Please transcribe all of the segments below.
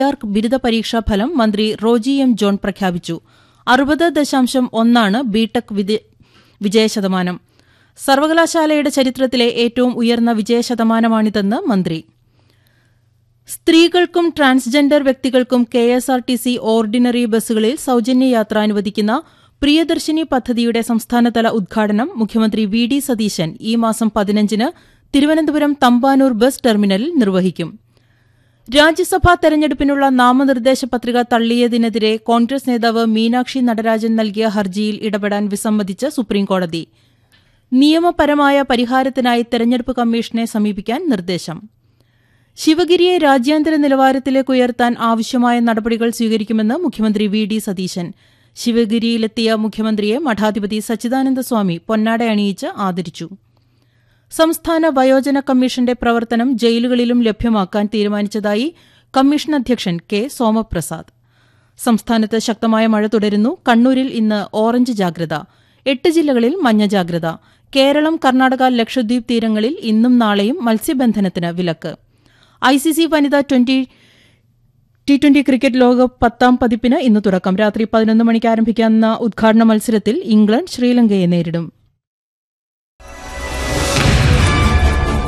ആർക്ക് ബിരുദ പരീക്ഷാ ഫലം മന്ത്രി റോജി എം ജോൺ പ്രഖ്യാപിച്ചു അറുപത് ദശാംശം ഒന്നാണ് ബിടെക് വിദ- വിജയശതമാനം സർവകലാശാലയുടെ ചരിത്രത്തിലെ ഏറ്റവും ഉയർന്ന വിജയശതമാനമാണിതെന്ന് മന്ത്രി സ്ത്രീകൾക്കും ട്രാൻസ്ജെൻഡർ വ്യക്തികൾക്കും K S R T C ordinary ബസ്സുകളിൽ സൌജന്യ യാത്ര അനുവദിക്കുന്ന പ്രിയദർശിനി പദ്ധതിയുടെ സംസ്ഥാനതല ഉദ്ഘാടനം മുഖ്യമന്ത്രി വി ഡി സതീശൻ ഈ മാസം പതിനഞ്ചിന് തിരുവനന്തപുരം തമ്പാനൂർ ബസ് ടെർമിനലിൽ നിർവഹിക്കും രാജ്യസഭാ തെരഞ്ഞെടുപ്പിനുള്ള നാമനിർദ്ദേശ പത്രിക തള്ളിയതിനെതിരെ കോൺഗ്രസ് നേതാവ് മീനാക്ഷി നടരാജൻ നൽകിയ ഹർജിയിൽ ഇടപെടാൻ വിസമ്മതിച്ച് സുപ്രീംകോടതി നിയമപരമായ പരിഹാരത്തിനായി തെരഞ്ഞെടുപ്പ് കമ്മീഷനെ സമീപിക്കാൻ നിർദ്ദേശം ശിവഗിരിയെ രാജ്യാന്തര നിലവാരത്തിലേക്ക് ഉയർത്താൻ ആവശ്യമായ നടപടികൾ സ്വീകരിക്കുമെന്ന് മുഖ്യമന്ത്രി വി ഡി സതീശൻ ശിവഗിരിയിലെത്തിയ മുഖ്യമന്ത്രിയെ മഠാധിപതി സച്ചിദാനന്ദ സ്വാമി പൊന്നാട അണിയിച്ച് ആദരിച്ചു സംസ്ഥാന വയോജന കമ്മീഷന്റെ പ്രവർത്തനം ജയിലുകളിലും ലഭ്യമാക്കാൻ തീരുമാനിച്ചതായി കമ്മീഷൻ അധ്യക്ഷൻ കെ സോമപ്രസാദ് സംസ്ഥാനത്ത് ശക്തമായ മഴ തുടരുന്നു കണ്ണൂരിൽ ഇന്ന് ഓറഞ്ച് ജാഗ്രത എട്ട് ജില്ലകളിൽ മഞ്ഞ ജാഗ്രത കേരളം കർണാടക ലക്ഷദ്വീപ് തീരങ്ങളിൽ ഇന്നും നാളെയും മത്സ്യബന്ധനത്തിന് വിലക്ക് ഐസിസി വനിതാ ട്വന്റി ടി ട്വന്റി ക്രിക്കറ്റ് ലോകകപ്പ് പത്താം പതിപ്പിന് ഇന്ന് തുടക്കം രാത്രി പതിനൊന്ന് മണിക്ക് ആരംഭിക്കാവുന്ന ഉദ്ഘാടന മത്സരത്തിൽ ഇംഗ്ലണ്ട് ശ്രീലങ്കയെ നേരിടും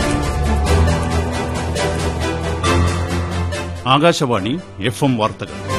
ആകാശവാണി എഫ് എം വാർത്തകൾ